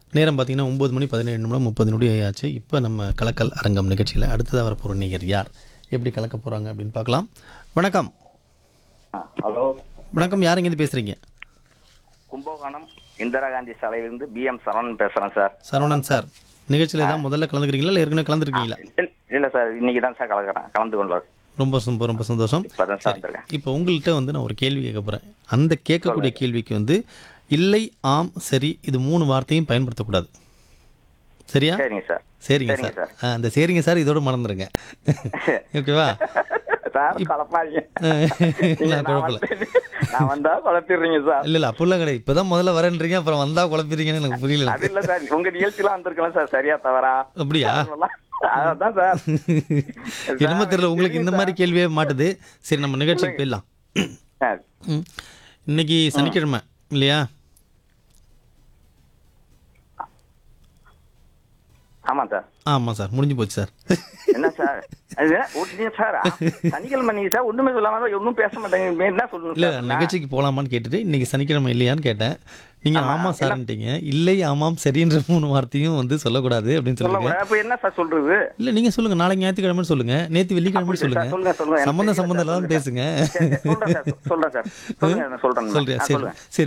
நேரம் பார்த்தீங்கன்னா ஒம்பது மணி பதினேழு நிமிடம் முப்பது நொடி ஆயாச்சு இப்போ நம்ம கலக்கல் அரங்கம் நிகழ்ச்சியில் அடுத்ததாக வரப்போகிற நேயர் யார் எப்படி கலக்க போகிறாங்க அப்படின்னு பார்க்கலாம் வணக்கம் ஹலோ வணக்கம் யார் இங்கேருந்து பேசுகிறீங்க கும்பகோணம் இந்திரா காந்தி சாலையிலிருந்து பி எம் சரவணன் பேசுறேன் சார் சரவணன் சார் நிகழ்ச்சியில் தான் முதல்ல கலந்துக்கிறீங்களா இல்லை ஏற்கனவே கலந்துருக்கீங்களா இல்ல- இல்ல சார் இன்னைக்கு தான் சார் கலக்கிறேன் கலந்து கொண்டு ரொம்ப ரொம்ப ரொம்ப சந்தோஷம் இப்பதான் சார் வந்திருக்கேன் இப்போ உங்கள்கிட்ட வந்து நான் ஒரு கேள்வி கேட்க போகிறேன் அந்த கேட்கக்கூடிய கேள்விக்கு வந்து இல்லை ஆம் சரி இது மூணு வார்த்தையும் பயன்படுத்தக்கூடாது சரியா சரிங்க சார் சரிங்க சரிங்க சார் ஆ, அந்த சரிங்க சார் இதோட மறந்துடுங்க ஓகேவா சார் குழப்பாங்க நான் குழப்பல நான் வந்தா குழப்பிடுறீங்க சார் இல்லை இல்லை அப்படிலாம் கிடையாது இப்போ தான் முதல்ல வரேன்றீங்க அப்புறம் வந்தால் குழப்பிடுறீங்கன்னு எனக்கு புரியல அது இல்ல சார் உங்க நிகழ்ச்சிலாம் வந்திருக்கலாம் சார் சரியா தவறா அப்படியா அதான் சார் என்னமோ தெரியல உங்களுக்கு இந்த மாதிரி கேள்வியே மாட்டுது சரி நம்ம நிகழ்ச்சிக்கு போயிடலாம் சார் ம். இன்னைக்கு சனிக்கிழமை இல்லையா ஆமா சார் ஆமாம் சார் முடிஞ்சு போச்சு சார் என்ன சார் அது ஓட்டுங்க சார் சனிக்கிழமை நீங்க சார் ஒண்ணுமே சொல்லாம ஒன்றும் பேச மாட்டேங்க என்ன சொல்லுங்க இல்லை சார் நிகழ்ச்சிக்கு போகலாமான்னு கேட்டுட்டு இன்னைக்கு சனிக்கிழமை இல்லையான்னு கேட்டேன் நீங்கள் ஆமாம் சார்ன்ட்டீங்க இல்லை ஆமாம் சரின்ற மூணு வார்த்தையும் வந்து சொல்லக்கூடாது அப்படின்னு சொல்லுங்க சொல்லக்கூடாது. அப்ப என்ன சார் சொல்றது இல்லை நீங்கள் சொல்லுங்கள் நாளைக்கு ஞாயிற்றுக்கிழமைன்னு சொல்லுங்கள் நேற்று வெள்ளிக்கிழமைன்னு சொல்லுங்கள் சொல்லுங்க சொல்லுங்க எனக்கு சம்மந்தம் தெரியல சம்மந்தம் சார், இல்லாமல் பேசுங்க சரி, சரி, சொல்றேன் சார் சொல்றேன் சார் சொல்லுங்க நான் சொல்றேன் சொல்றியா ஆ, சரி சொல்லுங்க சரி